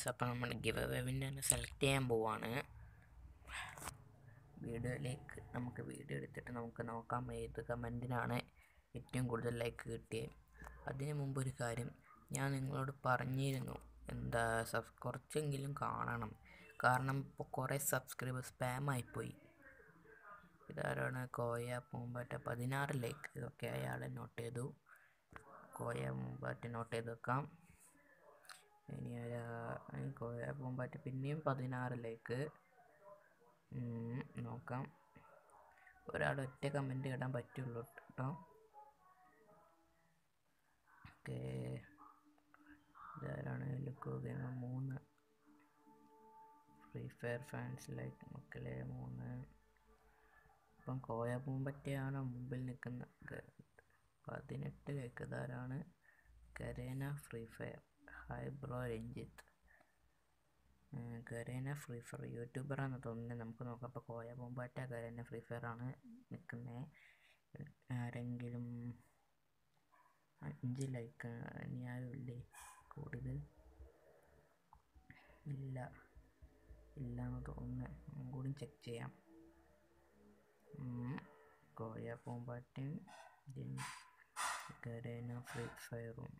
guys അപ്പോൾ നമ്മൾ give away select ചെയ്യാൻ പോവാണ് വീഡിയോയിലേക്ക് നമുക്ക് വീഡിയോ എടുത്തിട്ട് നമുക്ക് നോക്കാം ഏത് കമൻറ്റിനാണ് ഏറ്റവും കൂടുതൽ ലൈക്ക് കിട്ടിയത് അതിന് മുമ്പ് ഒരു കാര്യം ഞാൻ നിങ്ങളോട് പറഞ്ഞിരുന്നു എന്താ സബ് കുറച്ചെങ്കിലും കാണണം കാരണം ഇപ്പോൾ കുറേ സബ്സ്ക്രൈബർ സ്പാം ആയിപ്പോയി ഇതാരാണ് കോയ പൂമ്പാറ്റ പതിനാറ് ലൈക്ക് ഓക്കെ അയാളെ നോട്ട് ചെയ്തു കോയ പൂമ്പാറ്റ നോട്ട് ചെയ്ത് വെക്കാം ഇനി ഒരു കോയ പൂമ്പാറ്റ പിന്നെയും പതിനാറ് ലൈക്ക് നോക്കാം ഒരാൾ ഒറ്റ കമൻറ്റ് ഇടാൻ പറ്റുള്ളൂ കേട്ടോ ഓക്കെ ഇതാരാണ് ലുക്ക് ഗെയിം മൂന്ന് ഫ്രീ ഫയർ ഫാൻസ് ലൈക്ക് മക്കളെ മൂന്ന് ഇപ്പം കോയ പൂമ്പറ്റയാണ് മുമ്പിൽ നിൽക്കുന്ന പതിനെട്ട് കേൾക്കുന്നവരാണ് Karena free fire hi bro Ranjith Karena free fire യൂട്യൂബറാണെന്ന് തോന്നുന്നത് നമുക്ക് നോക്കാം അപ്പോൾ Koya Poombatta Karena free fire ആണ് നിൽക്കുന്നത് ആരെങ്കിലും അഞ്ച് ലൈക്ക് ഇനി ആരും ഇല്ലേ കൂടുതൽ ഇല്ല ഇല്ല എന്ന് തോന്നുന്നു ഒന്നും കൂടി ചെക്ക് ചെയ്യാം കോയ പൂമ്പാറ്റയും കരേന ഫ്രീ ഫയറും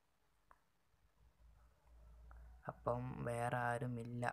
അപ്പം വേറെ ആരുമില്ല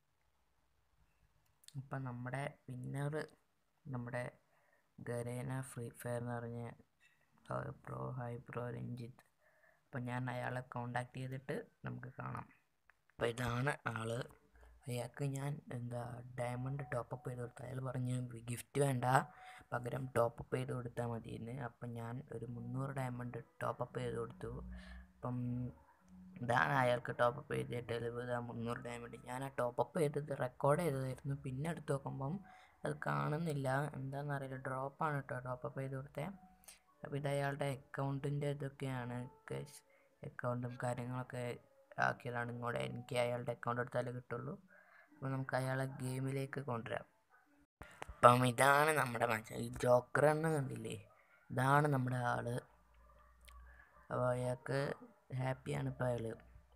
അപ്പം നമ്മുടെ വിന്നർ നമ്മുടെ ഗരേന ഫ്രീ ഫയർ എന്ന് പറഞ്ഞ പ്രോ ഹൈ പ്രോ രഞ്ജിത്ത് അപ്പം ഞാൻ അയാളെ കോണ്ടാക്ട് ചെയ്തിട്ട് നമുക്ക് കാണാം അപ്പോൾ ഇതാണ് ആള് അയാൾക്ക് ഞാൻ എന്താ ഡയമണ്ട് ടോപ്പപ്പ് ചെയ്ത് കൊടുത്തു അയാൾ പറഞ്ഞു ഗിഫ്റ്റ് വേണ്ട പകരം ടോപ്പപ്പ് ചെയ്ത് കൊടുത്താൽ മതിയെന്ന് അപ്പം ഞാൻ ഒരു മുന്നൂറ് ഡയമണ്ട് ടോപ്പപ്പ് ചെയ്ത് കൊടുത്തു അപ്പം ഇതാണ് അയാൾക്ക് ടോപ്പപ്പ് ചെയ്ത തെളിവ് ഇതാ മുന്നൂറ് ഡയമണ്ട് ഞാൻ ആ ടോപ്പപ്പ് ചെയ്തത് റെക്കോർഡ് ചെയ്തതായിരുന്നു പിന്നെ എടുത്ത് നോക്കുമ്പം അത് കാണുന്നില്ല എന്താണെന്നറിയില്ല ഡ്രോപ്പാണ് കേട്ടോ ടോപ്പപ്പ് ചെയ്ത് കൊടുത്തത് അപ്പോൾ ഇത് അയാളുടെ അക്കൗണ്ടിൻ്റെ ഇതൊക്കെയാണ് അക്കൗണ്ടും കാര്യങ്ങളൊക്കെ ആക്കിയതാണ് ഇങ്ങോട്ട് എനിക്ക് അയാളുടെ അക്കൗണ്ട് എടുത്താലേ കിട്ടുള്ളൂ അപ്പോൾ നമുക്ക് അയാളെ ഗെയിമിലേക്ക് കൊണ്ടുവരാം അപ്പം ഇതാണ് നമ്മുടെ മനുഷ്യൻ ഈ ജോക്കർ എന്ന് കണ്ടില്ലേ ഇതാണ് നമ്മുടെ ആള് അപ്പോൾ അയാൾക്ക് ഹാപ്പിയാണ് ഇപ്പോൾ അയാൾ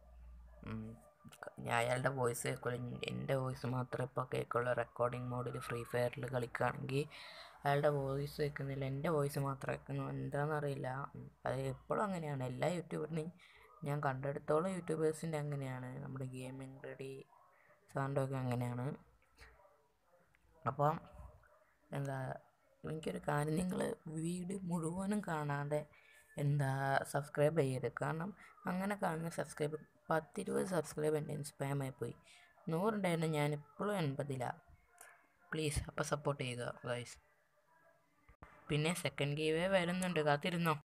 ഞാൻ അയാളുടെ വോയിസ് കേൾക്കുള്ളൂ എൻ്റെ വോയിസ് മാത്രമേ ഇപ്പോൾ കേൾക്കുള്ളൂ റെക്കോർഡിംഗ് മോഡിൽ ഫ്രീ ഫയറിൽ കളിക്കുകയാണെങ്കിൽ അയാളുടെ വോയിസ് കേൾക്കുന്നില്ല എൻ്റെ വോയിസ് മാത്രമേ കേൾക്കുന്നു എന്താണെന്നറിയില്ല അത് എപ്പോഴും അങ്ങനെയാണ് എല്ലാ യൂട്യൂബറിനെയും ഞാൻ കണ്ടെടുത്തോളം യൂട്യൂബേഴ്സിൻ്റെ അങ്ങനെയാണ് നമ്മുടെ ഗെയിമിംഗ് റെഡി സാറിൻ്റെ അങ്ങനെയാണ് അപ്പം എന്താ എനിക്കൊരു കാര്യം നിങ്ങൾ വീഡിയോ മുഴുവനും കാണാതെ എന്താ സബ്സ്ക്രൈബ് ചെയ്യരുത് കാരണം അങ്ങനെ കാണുന്ന സബ്സ്ക്രൈബ് പത്തിരുപത് സബ്സ്ക്രൈബ് എൻ്റെ സ്പാം ആയിപ്പോയി നൂറുണ്ടായിരുന്നു ഞാൻ ഇപ്പോഴും എൺപതിലാണ് പ്ലീസ് അപ്പോൾ സപ്പോർട്ട് ചെയ്യുക ഗൈസ് പിന്നെ സെക്കൻഡ് ഗീവേ വരുന്നുണ്ട് കാത്തിരുന്നോ